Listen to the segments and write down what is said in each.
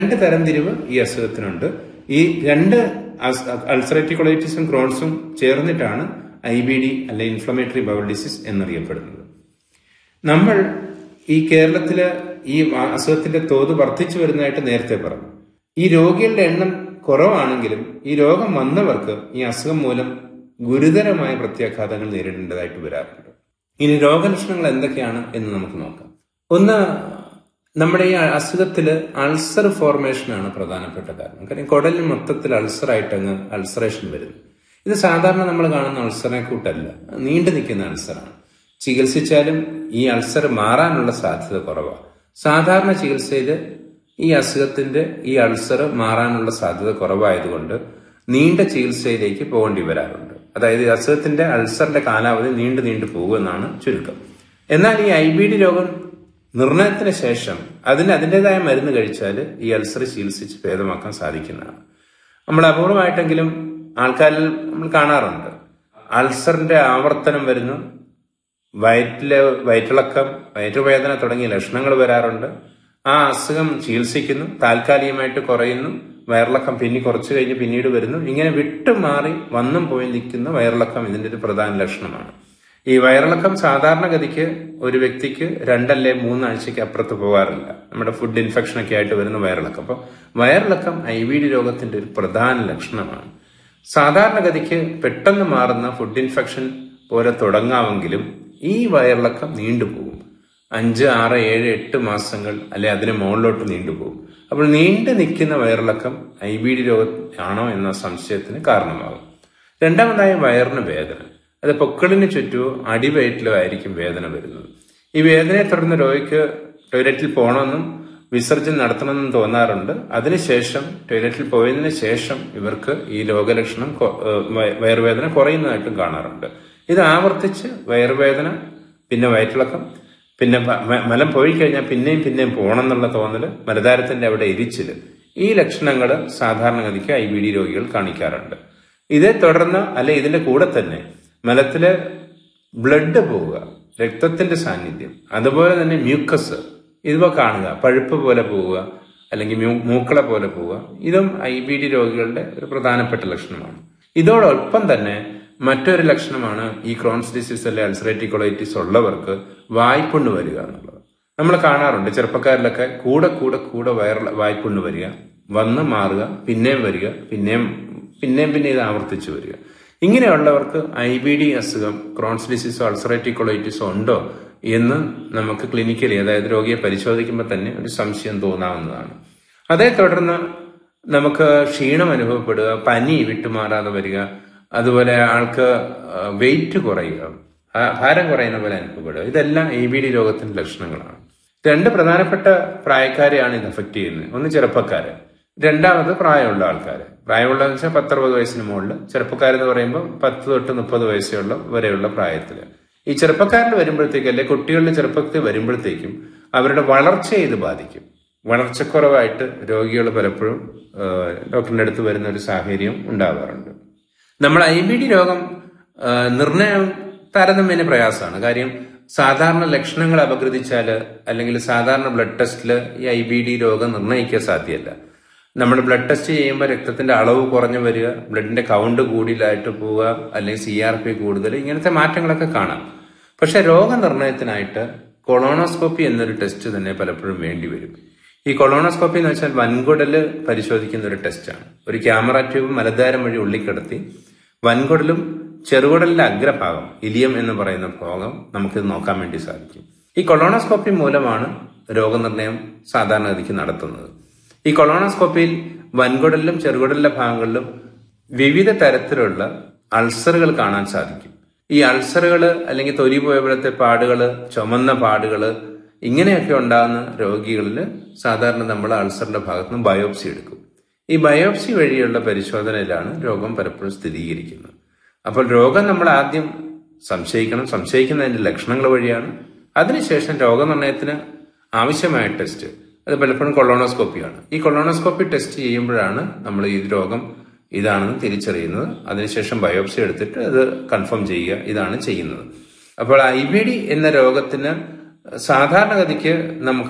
രണ്ട് തരംതിരിവ് ഈ അസുഖത്തിനുണ്ട് ഈ രണ്ട് അൾസറേറ്റീവ് കൊളൈറ്റിസും ക്രോൺസും ചേർന്നിട്ടാണ് ഐ ബി ഡി അല്ലെ ഇൻഫ്ലമേറ്ററി ബൗൾ ഡിസീസ് എന്നറിയപ്പെടുന്നത് നമ്മൾ ഈ കേരളത്തില് ഈ അസുഖത്തിന്റെ തോത് വർദ്ധിച്ചു വരുന്നതായിട്ട് നേരത്തെ പറഞ്ഞു ഈ രോഗികളുടെ എണ്ണം കുറവാണെങ്കിലും ഈ രോഗം വന്നവർക്ക് ഈ അസുഖം മൂലം ഗുരുതരമായ പ്രത്യാഘാതങ്ങൾ നേരിടേണ്ടതായിട്ട് വരാറുണ്ട് ഇനി രോഗലക്ഷണങ്ങൾ എന്തൊക്കെയാണ് എന്ന് നമുക്ക് നോക്കാം ഒന്ന് നമ്മുടെ ഈ അസുഖത്തില് അൾസർ ഫോർമേഷൻ ആണ് പ്രധാനപ്പെട്ട കാരണം കാര്യം കുടലിൽ മൊത്തത്തിൽ അൾസറായിട്ട് അങ്ങ് അൾസറേഷൻ വരുന്നു ഇത് സാധാരണ നമ്മൾ കാണുന്ന അൾസറിനെ കൂട്ടല്ല നീണ്ടു നിൽക്കുന്ന അൾസറാണ് ചികിത്സിച്ചാലും ഈ അൾസർ മാറാനുള്ള സാധ്യത കുറവാണ് സാധാരണ ചികിത്സയിൽ ഈ അസുഖത്തിന്റെ ഈ അൾസർ മാറാനുള്ള സാധ്യത കുറവായതുകൊണ്ട് നീണ്ട ചികിത്സയിലേക്ക് പോകേണ്ടി വരാറുണ്ട് അതായത് ഈ അസുഖത്തിന്റെ അൾസറിന്റെ കാലാവധി നീണ്ടു നീണ്ടു പോകുമെന്നാണ് ചുരുക്കം എന്നാൽ ഈ ഐ ബി ഡി രോഗം നിർണയത്തിന് ശേഷം അതിന് അതിൻ്റെതായ മരുന്ന് കഴിച്ചാൽ ഈ അൾസർ ചികിത്സിച്ച് ഭേദമാക്കാൻ സാധിക്കുന്നതാണ് നമ്മൾ അപൂർവമായിട്ടെങ്കിലും ആൾക്കാരിൽ നമ്മൾ കാണാറുണ്ട് അൾസറിന്റെ ആവർത്തനം വരുന്നു വയറ്റിലെ വയറ്റിളക്കം വയറ്റുവേദന തുടങ്ങിയ ലക്ഷണങ്ങൾ വരാറുണ്ട് ആ അസുഖം ചികിത്സിക്കുന്നു താൽക്കാലികമായിട്ട് കുറയുന്നു വയറിളക്കം പിന്നെ കുറച്ചു കഴിഞ്ഞ് പിന്നീട് വരുന്നു ഇങ്ങനെ വിട്ടുമാറി വന്നും പോയി നിൽക്കുന്ന വയറിളക്കം ഇതിന്റെ ഒരു പ്രധാന ലക്ഷണമാണ് ഈ വയറിളക്കം സാധാരണഗതിക്ക് ഒരു വ്യക്തിക്ക് രണ്ടല്ലേ മൂന്നാഴ്ചയ്ക്ക് അപ്പുറത്ത് പോകാറില്ല നമ്മുടെ ഫുഡ് ഇൻഫെക്ഷൻ ഒക്കെ ആയിട്ട് വരുന്ന വയറിളക്കം അപ്പോൾ വയറിളക്കം ഐ വി ഡി രോഗത്തിന്റെ ഒരു പ്രധാന ലക്ഷണമാണ് സാധാരണഗതിക്ക് പെട്ടെന്ന് മാറുന്ന ഫുഡ് ഇൻഫെക്ഷൻ പോലെ തുടങ്ങാമെങ്കിലും ഈ വയറിളക്കം നീണ്ടുപോകും അഞ്ച് ആറ് ഏഴ് എട്ട് മാസങ്ങൾ അല്ലെ അതിന് മുകളിലോട്ട് നീണ്ടുപോകും അപ്പോൾ നീണ്ടു നിൽക്കുന്ന വയറിളക്കം ഐ ബി ഡി രോഗം ആണോ എന്ന സംശയത്തിന് കാരണമാകും രണ്ടാമതായി വയറിന് വേദന അത് പൊക്കിളിന് ചുറ്റുമോ അടിവയറ്റിലോ ആയിരിക്കും വേദന വരുന്നത് ഈ വേദനയെ തുടർന്ന് രോഗിക്ക് ടോയ്ലറ്റിൽ പോകണമെന്നും വിസർജനം നടത്തണമെന്നും തോന്നാറുണ്ട് അതിനുശേഷം ടോയ്ലറ്റിൽ പോയതിനു ശേഷം ഇവർക്ക് ഈ രോഗലക്ഷണം വയറുവേദന കുറയുന്നതായിട്ടും കാണാറുണ്ട് ഇത് ആവർത്തിച്ച് വയറുവേദന പിന്നെ വയറ്റിളക്കം പിന്നെ മലം പോയി കഴിഞ്ഞാൽ പിന്നെയും പിന്നെയും പോകണം എന്നുള്ള തോന്നല് മലതാരത്തിന്റെ അവിടെ എരിച്ചില് ഈ ലക്ഷണങ്ങൾ സാധാരണഗതിക്ക് ഐ ബി ഡി രോഗികൾ കാണിക്കാറുണ്ട് ഇതേ തുടർന്ന് അല്ലെ ഇതിന്റെ കൂടെ തന്നെ മലത്തില് ബ്ലഡ് പോവുക രക്തത്തിന്റെ സാന്നിധ്യം അതുപോലെ തന്നെ മ്യൂക്കസ് ഇവ കാണുക പഴുപ്പ് പോലെ പോവുക അല്ലെങ്കിൽ മൂക്കള പോലെ പോവുക ഇതും ഐ ബി ഡി രോഗികളുടെ ഒരു പ്രധാനപ്പെട്ട ലക്ഷണമാണ് ഇതോടൊപ്പം തന്നെ മറ്റൊരു ലക്ഷണമാണ് ഈ ക്രോൺസ് ഡിസീസ് അല്ലെ അൾസറേറ്റീവ് കൊളൈറ്റിസ് ഉള്ളവർക്ക് വായ്പുണ്ണ് വരിക എന്നുള്ളത് നമ്മൾ കാണാറുണ്ട് ചെറുപ്പക്കാരിലൊക്കെ കൂടെ കൂടെ കൂടെ വയർ വായ്പുണ്ണ് വരിക വന്ന് മാറുക പിന്നെയും വരിക പിന്നെയും പിന്നെയും പിന്നെ ഇത് ആവർത്തിച്ചു വരിക ഇങ്ങനെയുള്ളവർക്ക് ഐ ബി ഡി അസുഖം ക്രോൺസ് ഡിസീസോ അൾസറേറ്റീവ് കൊളൈറ്റിസോ ഉണ്ടോ എന്ന് നമുക്ക് ക്ലിനിക്കലി അതായത് രോഗിയെ പരിശോധിക്കുമ്പോൾ തന്നെ ഒരു സംശയം തോന്നാവുന്നതാണ് അതേ തുടർന്ന് നമുക്ക് ക്ഷീണം അനുഭവപ്പെടുക പനി വിട്ടുമാറാതെ വരിക അതുപോലെ ആൾക്ക് വെയിറ്റ് കുറയുക ഭാരം കുറയുന്ന പോലെ അനുഭവപ്പെടുക ഇതെല്ലാം എ ബി ഡി രോഗത്തിന്റെ ലക്ഷണങ്ങളാണ് രണ്ട് പ്രധാനപ്പെട്ട പ്രായക്കാരെയാണ് ഇത് അഫക്ട് ചെയ്യുന്നത് ഒന്ന് ചെറുപ്പക്കാര് രണ്ടാമത് പ്രായമുള്ള ആൾക്കാർ പ്രായമുള്ളതെന്ന് വെച്ചാൽ പത്തറുപത് വയസ്സിന് മുകളിൽ ചെറുപ്പക്കാരെന്ന് പറയുമ്പോൾ പത്ത് തൊട്ട് മുപ്പത് വയസ്സുള്ള വരെയുള്ള പ്രായത്തിൽ ഈ ചെറുപ്പക്കാരിൽ വരുമ്പോഴത്തേക്കും അല്ലെ കുട്ടികളുടെ ചെറുപ്പത്തിൽ വരുമ്പോഴത്തേക്കും അവരുടെ വളർച്ചയെ ഇത് ബാധിക്കും വളർച്ചക്കുറവായിട്ട് രോഗികൾ പലപ്പോഴും ഡോക്ടറിന്റെ അടുത്ത് വരുന്ന ഒരു സാഹചര്യം ഉണ്ടാവാറുണ്ട് നമ്മൾ ഐ ബി ഡി രോഗം നിർണയം താരതമ്യേന പ്രയാസമാണ് കാര്യം സാധാരണ ലക്ഷണങ്ങൾ അപഗ്രഥിച്ചാൽ അല്ലെങ്കിൽ സാധാരണ ബ്ലഡ് ടെസ്റ്റിൽ ഈ ഐ ബി ഡി രോഗം നിർണ്ണയിക്കാൻ സാധ്യമല്ല നമ്മൾ ബ്ലഡ് ടെസ്റ്റ് ചെയ്യുമ്പോൾ രക്തത്തിന്റെ അളവ് കുറഞ്ഞു വരിക ബ്ലഡിന്റെ കൗണ്ട് കൂടുതലായിട്ട് പോവുക അല്ലെങ്കിൽ സി ആർ പി കൂടുതൽ ഇങ്ങനത്തെ മാറ്റങ്ങളൊക്കെ കാണാം പക്ഷെ രോഗനിർണയത്തിനായിട്ട് കൊളോണോസ്കോപ്പി എന്നൊരു ടെസ്റ്റ് തന്നെ പലപ്പോഴും വേണ്ടി വരും ഈ കൊളോണോസ്കോപ്പി എന്ന് വെച്ചാൽ വൻകുടല് പരിശോധിക്കുന്ന ഒരു ടെസ്റ്റാണ് ഒരു ക്യാമറ ട്യൂബ് മലദ്വാരം വഴി ഉള്ളിക്കിടത്തി വൻകുടലും ചെറുകുടലിന്റെ അഗ്രഭാഗം ഇലിയം എന്ന് പറയുന്ന ഭാഗം നമുക്കിത് നോക്കാൻ വേണ്ടി സാധിക്കും ഈ കൊളോണോസ്കോപ്പി മൂലമാണ് രോഗനിർണയം സാധാരണഗതിക്ക് നടത്തുന്നത് ഈ കൊളോണോസ്കോപ്പിയിൽ വൻകുടലിലും ചെറുകുടലിലെ ഭാഗങ്ങളിലും വിവിധ തരത്തിലുള്ള അൾസറുകൾ കാണാൻ സാധിക്കും ഈ അൾസറുകൾ അല്ലെങ്കിൽ തൊലി പോയപ്പോഴത്തെ പാടുകള് ചുമന്ന പാടുകള് ഇങ്ങനെയൊക്കെ ഉണ്ടാകുന്ന രോഗികളിൽ സാധാരണ നമ്മൾ അൾസറിന്റെ ഭാഗത്തുനിന്ന് ബയോപ്സി എടുക്കും ഈ ബയോപ്സി വഴിയുള്ള പരിശോധനയിലാണ് രോഗം പലപ്പോഴും സ്ഥിരീകരിക്കുന്നത് അപ്പോൾ രോഗം നമ്മൾ ആദ്യം സംശയിക്കണം സംശയിക്കുന്നതിന്റെ ലക്ഷണങ്ങൾ വഴിയാണ് അതിനുശേഷം രോഗനിർണയത്തിന് ആവശ്യമായ ടെസ്റ്റ് അത് പലപ്പോഴും കൊളോണോസ്കോപ്പിയാണ് ഈ കൊളോണോസ്കോപ്പി ടെസ്റ്റ് ചെയ്യുമ്പോഴാണ് നമ്മൾ ഈ രോഗം ഇതാണെന്ന് തിരിച്ചറിയുന്നത് അതിനുശേഷം ബയോപ്സി എടുത്തിട്ട് അത് കൺഫേം ചെയ്യുക ഇതാണ് ചെയ്യുന്നത് അപ്പോൾ ഐ ബി ഡി എന്ന രോഗത്തിന് സാധാരണഗതിക്ക് നമുക്ക്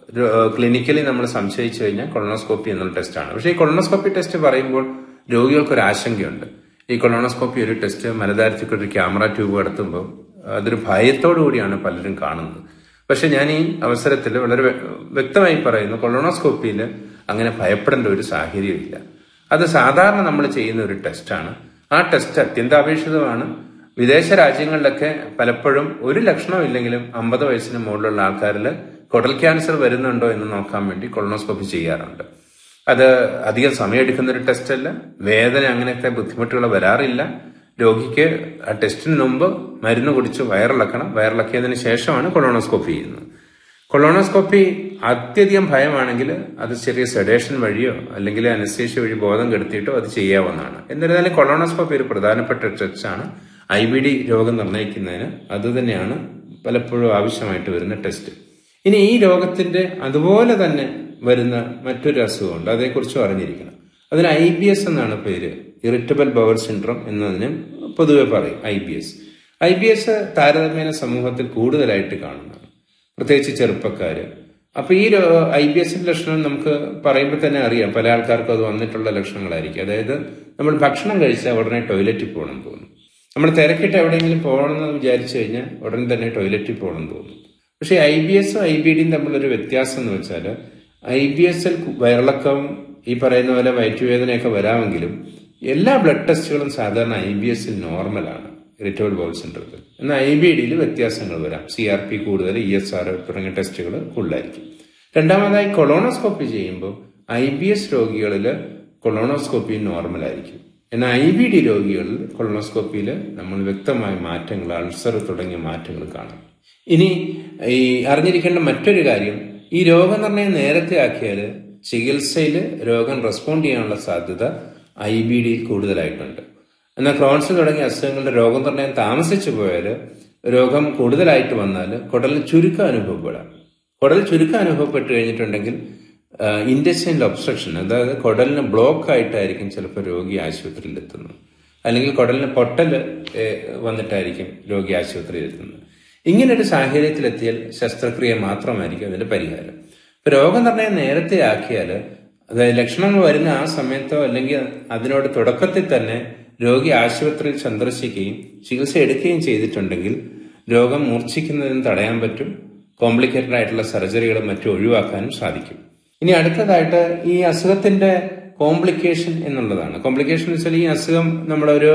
ക്ലിനിക്കലി നമ്മൾ സംശയിച്ചു കഴിഞ്ഞാൽ കൊളോണോസ്കോപ്പി എന്നുള്ള ടെസ്റ്റാണ് പക്ഷേ ഈ കൊളോണോസ്കോപ്പി ടെസ്റ്റ് പറയുമ്പോൾ രോഗികൾക്ക് ഒരു ആശങ്കയുണ്ട് ഈ കൊളോണോസ്കോപ്പി ഒരു ടെസ്റ്റ് മലതാരത്തിൽ ഒരു ക്യാമറ ട്യൂബ് കടത്തുമ്പോൾ അതൊരു ഭയത്തോടു കൂടിയാണ് പലരും കാണുന്നത് പക്ഷെ ഞാൻ ഈ അവസരത്തിൽ വളരെ വ്യക്തമായി പറയുന്നു കൊളോണോസ്കോപ്പിയിൽ അങ്ങനെ ഭയപ്പെടേണ്ട ഒരു സാഹചര്യമില്ല അത് സാധാരണ നമ്മൾ ചെയ്യുന്ന ഒരു ടെസ്റ്റാണ് ആ ടെസ്റ്റ് അത്യന്താപേക്ഷിതമാണ് വിദേശ രാജ്യങ്ങളിലൊക്കെ പലപ്പോഴും ഒരു ലക്ഷണം ഇല്ലെങ്കിലും അമ്പത് വയസ്സിന് മുകളിലുള്ള ആൾക്കാരിൽ കുടൽ ക്യാൻസർ വരുന്നുണ്ടോ എന്ന് നോക്കാൻ വേണ്ടി കൊളോണോസ്കോപ്പി ചെയ്യാറുണ്ട് അത് അധികം സമയമെടുക്കുന്ന ഒരു ടെസ്റ്റ് അല്ല വേദന അങ്ങനത്തെ ബുദ്ധിമുട്ടുകൾ വരാറില്ല രോഗിക്ക് ആ ടെസ്റ്റിന് മുമ്പ് മരുന്ന് കുടിച്ച് വയറിളക്കണം വയറിളക്കിയതിന് ശേഷമാണ് കൊളോണോസ്കോപ്പി ചെയ്യുന്നത് കൊളോണോസ്കോപ്പി അത്യധികം ഭയമാണെങ്കിൽ അത് ചെറിയ സെഡേഷൻ വഴിയോ അല്ലെങ്കിൽ അനസ്തേഷ്യ വഴി ബോധം കെടുത്തിയിട്ടോ അത് ചെയ്യാവുന്നതാണ് എന്നിരുന്നാലും കൊളോണോസ്കോപ്പി ഒരു പ്രധാനപ്പെട്ട ടെസ്റ്റാണ് ഐ ബി ഡി രോഗം നിർണ്ണയിക്കുന്നതിന് അത് തന്നെയാണ് പലപ്പോഴും ആവശ്യമായിട്ട് വരുന്ന ടെസ്റ്റ് ഇനി ഈ രോഗത്തിന്റെ അതുപോലെ തന്നെ വരുന്ന മറ്റൊരു അസുഖമുണ്ട് അതേക്കുറിച്ചും അറിഞ്ഞിരിക്കണം അതിന് ഐ ബി എസ് എന്നാണ് പേര് ഇറിറ്റബിൾ ബവൽ സിൻഡ്രോം എന്നതിന് പൊതുവെ പറയും I B S I B S താരതമ്യേന സമൂഹത്തിൽ കൂടുതലായിട്ട് കാണുന്നതാണ് പ്രത്യേകിച്ച് ചെറുപ്പക്കാര് അപ്പൊ ഈ ഐ ബി എസിന്റെ ലക്ഷണം നമുക്ക് പറയുമ്പോൾ തന്നെ അറിയാം പല ആൾക്കാർക്കും അത് വന്നിട്ടുള്ള ലക്ഷണങ്ങളായിരിക്കും അതായത് നമ്മൾ ഭക്ഷണം കഴിച്ചാൽ ഉടനെ ടോയ്ലറ്റിൽ പോകണം തോന്നും നമ്മൾ തിരക്കിട്ട് എവിടെയെങ്കിലും പോകണമെന്ന് വിചാരിച്ചു കഴിഞ്ഞാൽ ഉടൻ തന്നെ ടോയ്ലറ്റിൽ പോകണം തോന്നും പക്ഷേ ഐ ബി എസും ഐ ബി ഡിയും തമ്മിലൊരു വ്യത്യാസം എന്ന് വെച്ചാൽ ഐ ബി എസിൽ വയറിളക്കം ഈ പറയുന്ന പോലെ വയറ്റുവേദനയൊക്കെ വരാമെങ്കിലും എല്ലാ ബ്ലഡ് ടെസ്റ്റുകളും സാധാരണ ഐ ബി എസിൽ നോർമലാണ് ഇറിറ്റബിൾ ബൗൾ സിൻഡ്രത്തിൽ എന്നാൽ ഐ ബി ഡിയിൽ വ്യത്യാസങ്ങൾ വരാം സി ആർ പി കൂടുതൽ ഇ എസ് ആർ തുടങ്ങിയ ടെസ്റ്റുകൾ കൂടുതലായിരിക്കും രണ്ടാമതായി കൊളോണോസ്കോപ്പി ചെയ്യുമ്പോൾ ഐ ബി എസ് രോഗികളിൽ കൊളോണോസ്കോപ്പി നോർമൽ ആയിരിക്കും എന്നാൽ ഐ ബി ഡി രോഗികളിൽ കൊളോണോസ്കോപ്പിയിൽ നമ്മൾ വ്യക്തമായ മാറ്റങ്ങൾ അൾസർ തുടങ്ങിയ മാറ്റങ്ങൾ കാണാം ഇനി ഈ അറിഞ്ഞിരിക്കേണ്ട മറ്റൊരു കാര്യം ഈ രോഗനിർണയം നേരത്തെ ആക്കിയാൽ ചികിത്സയിൽ രോഗം റെസ്പോണ്ട് ചെയ്യാനുള്ള സാധ്യത ഐ ബി ഡിയിൽ കൂടുതലായിട്ടുണ്ട് എന്നാൽ ക്രോൺസ് തുടങ്ങിയ അസുഖങ്ങളുടെ രോഗനിർണയം താമസിച്ചു പോയാൽ രോഗം കൂടുതലായിട്ട് വന്നാൽ കുടലിന് ചുരുക്കം അനുഭവപ്പെടാം കുടൽ ചുരുക്കം അനുഭവപ്പെട്ട് കഴിഞ്ഞിട്ടുണ്ടെങ്കിൽ ഇൻഡസ്റ്റൈനിൽ ഒബ്സ്ട്രക്ഷൻ അതായത് കുടലിന് ബ്ലോക്ക് ആയിട്ടായിരിക്കും ചിലപ്പോൾ രോഗി ആശുപത്രിയിൽ എത്തുന്നത് അല്ലെങ്കിൽ കുടലിന് പൊട്ടൽ വന്നിട്ടായിരിക്കും രോഗി ആശുപത്രിയിൽ എത്തുന്നത് ഇങ്ങനൊരു സാഹചര്യത്തിലെത്തിയാൽ ശസ്ത്രക്രിയ മാത്രമായിരിക്കും അതിന്റെ പരിഹാരം ഇപ്പൊ രോഗനിർണയം നേരത്തെ ആക്കിയാൽ അതായത് ലക്ഷണങ്ങൾ വരുന്ന ആ സമയത്തോ അല്ലെങ്കിൽ അതിനോട് തുടക്കത്തിൽ തന്നെ രോഗി ആശുപത്രിയിൽ സന്ദർശിക്കുകയും ചികിത്സ എടുക്കുകയും ചെയ്തിട്ടുണ്ടെങ്കിൽ രോഗം മൂർച്ഛിക്കുന്നതിന് തടയാൻ പറ്റും കോംപ്ലിക്കേറ്റഡ് ആയിട്ടുള്ള സർജറികളും മറ്റും ഒഴിവാക്കാനും സാധിക്കും ഇനി അടുത്തതായിട്ട് ഈ അസുഖത്തിന്റെ കോംപ്ലിക്കേഷൻ എന്നുള്ളതാണ് കോംപ്ലിക്കേഷൻ എന്ന് വെച്ചാൽ ഈ അസുഖം നമ്മളൊരു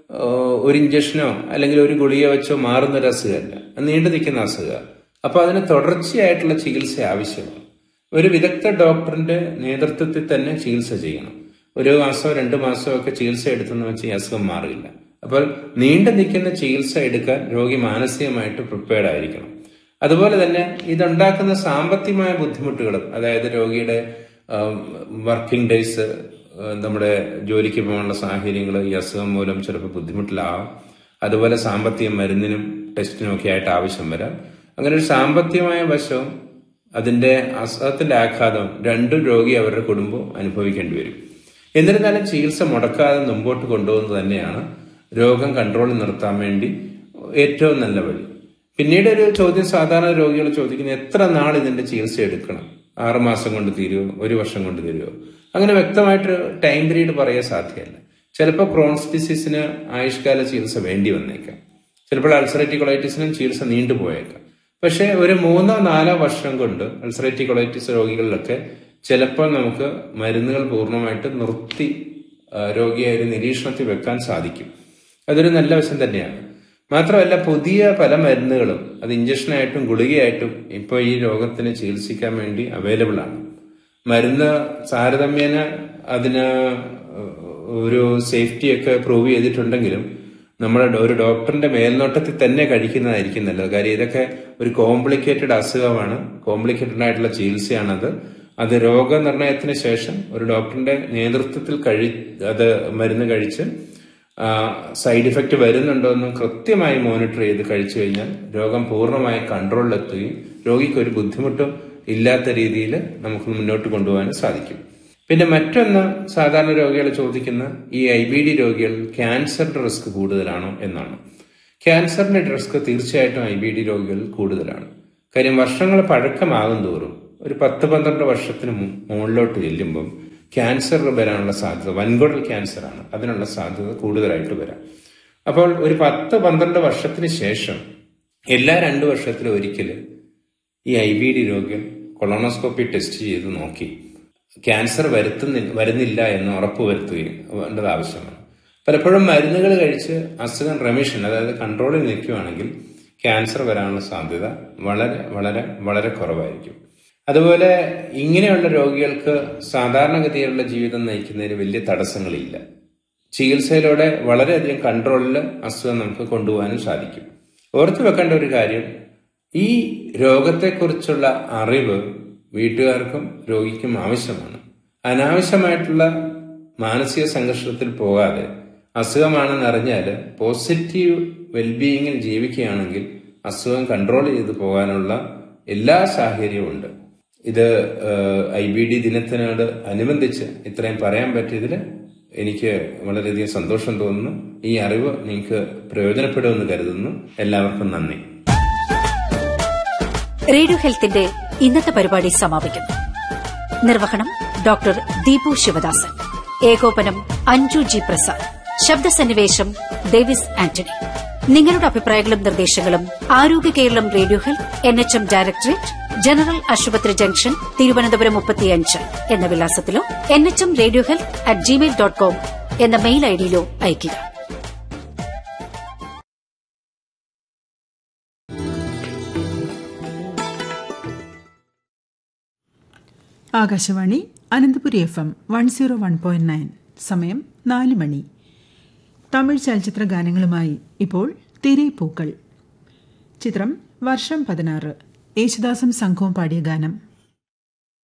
ഒരു ഇഞ്ചക്ഷനോ അല്ലെങ്കിൽ ഒരു ഗുളിക വെച്ചോ മാറുന്ന ഒരു അസുഖമല്ല നീണ്ടു നിൽക്കുന്ന അസുഖം അപ്പൊ അതിന് തുടർച്ചയായിട്ടുള്ള ചികിത്സ ആവശ്യമാണ് ഒരു വിദഗ്ധ ഡോക്ടറിന്റെ നേതൃത്വത്തിൽ തന്നെ ചികിത്സ ചെയ്യണം ഒരു മാസമോ രണ്ട് മാസമോ ഒക്കെ ചികിത്സ എടുത്തെന്ന് വെച്ച് ഈ അസുഖം മാറില്ല അപ്പോൾ നീണ്ടു നിൽക്കുന്ന ചികിത്സ എടുക്കാൻ രോഗി മാനസികമായിട്ട് പ്രിപ്പയർഡ് ആയിരിക്കണം അതുപോലെ തന്നെ ഇതുണ്ടാക്കുന്ന സാമ്പത്തികമായ ബുദ്ധിമുട്ടുകളും അതായത് രോഗിയുടെ വർക്കിംഗ് ഡേയ്സ് നമ്മുടെ ജോലിക്ക് പോകാനുള്ള സാഹചര്യങ്ങൾ ഈ അസുഖം മൂലം ചിലപ്പോൾ ബുദ്ധിമുട്ടിലാവാം അതുപോലെ സാമ്പത്തിക മരുന്നിനും ടെസ്റ്റിനും ഒക്കെ ആയിട്ട് ആവശ്യം വരാം അങ്ങനെ ഒരു സാമ്പത്തികമായ വശവും അതിന്റെ അസുഖത്തിന്റെ ആഘാതം രണ്ടും രോഗി അവരുടെ കുടുംബം അനുഭവിക്കേണ്ടി വരും എന്നിരുന്നാലും ചികിത്സ മുടക്കാതെ മുമ്പോട്ട് കൊണ്ടുപോകുന്നത് തന്നെയാണ് രോഗം കൺട്രോളിൽ നിർത്താൻ വേണ്ടി ഏറ്റവും നല്ല വഴി പിന്നീട് ഒരു ചോദ്യം സാധാരണ രോഗികൾ ചോദിക്കുന്നത് എത്ര നാൾ ഇതിന്റെ ചികിത്സ എടുക്കണം ആറ് മാസം കൊണ്ട് തീരുമോ ഒരു വർഷം കൊണ്ട് തീരുമോ അങ്ങനെ വ്യക്തമായിട്ട് ടൈം പീരീഡ് പറയാൻ സാധ്യമല്ല ചിലപ്പോൾ ക്രോൺസ് ഡിസീസിന് ആയുഷ്കാല ചികിത്സ വേണ്ടി വന്നേക്കാം ചിലപ്പോൾ അൾസറേറ്റീവ് കൊളൈറ്റിസിനും ചികിത്സ നീണ്ടുപോയേക്കാം പക്ഷേ ഒരു മൂന്നോ നാലോ വർഷം കൊണ്ട് അൾസറേറ്റീവ് കൊളൈറ്റിസ് രോഗികളിലൊക്കെ ചിലപ്പോൾ നമുക്ക് മരുന്നുകൾ പൂർണ്ണമായിട്ട് നിർത്തി രോഗിയെ ഒരു നിരീക്ഷണത്തിൽ വെക്കാൻ സാധിക്കും അതൊരു നല്ല വശം തന്നെയാണ് മാത്രമല്ല പുതിയ പല മരുന്നുകളും അത് ഇഞ്ചക്ഷനായിട്ടും ഗുളികയായിട്ടും ഇപ്പോൾ ഈ രോഗത്തിന് ചികിത്സിക്കാൻ വേണ്ടി അവൈലബിൾ ആണ് മരുന്ന് താരതമ്യേന അതിന് ഒരു സേഫ്റ്റി ഒക്കെ പ്രൂവ് ചെയ്തിട്ടുണ്ടെങ്കിലും നമ്മുടെ ഒരു ഡോക്ടറിന്റെ മേൽനോട്ടത്തിൽ തന്നെ കഴിക്കുന്നതായിരിക്കും നല്ലത് കാര്യം ഇതൊക്കെ ഒരു കോംപ്ലിക്കേറ്റഡ് അസുഖമാണ് കോംപ്ലിക്കേറ്റഡ് ആയിട്ടുള്ള ചികിത്സയാണത് അത് രോഗനിർണയത്തിന് ശേഷം ഒരു ഡോക്ടറിന്റെ നേതൃത്വത്തിൽ കഴി അത് മരുന്ന് കഴിച്ച് സൈഡ് ഇഫക്റ്റ് വരുന്നുണ്ടോ എന്നും കൃത്യമായി മോണിറ്റർ ചെയ്ത് കഴിച്ചു കഴിഞ്ഞാൽ രോഗം പൂർണ്ണമായി കൺട്രോളിലെത്തുകയും രോഗിക്ക് ഒരു ബുദ്ധിമുട്ടും ഇല്ലാത്ത രീതിയിൽ നമുക്ക് മുന്നോട്ട് കൊണ്ടുപോകാൻ സാധിക്കും പിന്നെ മറ്റൊന്ന് സാധാരണ രോഗികൾ ചോദിക്കുന്ന ഈ ഐ ബി ഡി രോഗികൾ ക്യാൻസറിന്റെ റിസ്ക് കൂടുതലാണോ എന്നാണ് ക്യാൻസറിന്റെ റിസ്ക് തീർച്ചയായിട്ടും ഐ ബി ഡി രോഗികളിൽ കൂടുതലാണ് കാര്യം വർഷങ്ങൾ പഴക്കമാകും തോറും ഒരു പത്ത് പന്ത്രണ്ട് വർഷത്തിന് മു- മുകളിലോട്ട് ചെല്ലുമ്പം ക്യാൻസർ വരാനുള്ള സാധ്യത വൻകുടൽ ക്യാൻസർ ആണ് അതിനുള്ള സാധ്യത കൂടുതലായിട്ട് വരാം അപ്പോൾ ഒരു പത്ത് പന്ത്രണ്ട് വർഷത്തിന് ശേഷം എല്ലാ രണ്ട് വർഷത്തിലും ഒരിക്കൽ ഈ ഐ ബി ഡി രോഗികൾ കൊളോണോസ്കോപ്പി ടെസ്റ്റ് ചെയ്ത് നോക്കി ക്യാൻസർ വരുത്തുന്നില്ല വരുന്നില്ല എന്ന് ഉറപ്പ് വരുത്തുകയും വേണ്ടത് ആവശ്യമാണ് പലപ്പോഴും മരുന്നുകൾ കഴിച്ച് അസുഖം റെമിഷൻ അതായത് കൺട്രോളിൽ നിൽക്കുകയാണെങ്കിൽ ക്യാൻസർ വരാനുള്ള സാധ്യത വളരെ വളരെ വളരെ കുറവായിരിക്കും അതുപോലെ ഇങ്ങനെയുള്ള രോഗികൾക്ക് സാധാരണഗതിയിലുള്ള ജീവിതം നയിക്കുന്നതിന് വലിയ തടസ്സങ്ങളില്ല ചികിത്സയിലൂടെ വളരെയധികം കൺട്രോളിൽ അസുഖം നമുക്ക് കൊണ്ടുപോകാനും സാധിക്കും ഓർത്തു വെക്കേണ്ട ഒരു കാര്യം ഈ രോഗത്തെക്കുറിച്ചുള്ള അറിവ് വീട്ടുകാർക്കും രോഗിക്കും ആവശ്യമാണ് അനാവശ്യമായിട്ടുള്ള മാനസിക സംഘർഷത്തിൽ പോകാതെ അസുഖമാണെന്ന് അറിഞ്ഞാൽ പോസിറ്റീവ് വെൽബീയിങ്ങിൽ ജീവിക്കുകയാണെങ്കിൽ അസുഖം കൺട്രോൾ ചെയ്ത് പോകാനുള്ള എല്ലാ സാഹചര്യവും ഉണ്ട് ഇത് ഐ ബി ഡി ദിനത്തിനോട് അനുബന്ധിച്ച് ഇത്രയും പറയാൻ പറ്റിയതിൽ എനിക്ക് വളരെയധികം സന്തോഷം തോന്നുന്നു ഈ അറിവ് നിങ്ങൾക്ക് പ്രയോജനപ്പെടുമെന്ന് കരുതുന്നു എല്ലാവർക്കും നന്ദി റേഡിയോ ഹെൽത്തിന്റെ ഇന്നത്തെ പരിപാടി സമാപിക്കുന്നു നിർവഹണം ഡോക്ടർ ദീപു ശിവദാസൻ ഏകോപനം അഞ്ജു ജി പ്രസാദ് ശബ്ദസന്നിവേശം ഡേവിസ് ആന്റണി നിങ്ങളുടെ അഭിപ്രായങ്ങളും നിർദ്ദേശങ്ങളും Arogya Keralam radio health N H M directorate general ആശുപത്രി ജംഗ്ഷൻ തിരുവനന്തപുരം മുപ്പത്തിയഞ്ച് എന്ന വിലാസത്തിലോ N H M radio health at Gmail dot com എന്ന മെയിൽ ഐഡിയിലോ അയയ്ക്കുക Akashvani Ananthapuri F M one zero one point nine സമയം നാല് മണി തമിഴ് ചലച്ചിത്ര ഗാനങ്ങളുമായി ഇപ്പോൾ തിരൈപ്പൂക്കൾ ചിത്രം വർഷം പതിനാറ് യേശുദാസും സംഘവും പാടിയ ഗാനം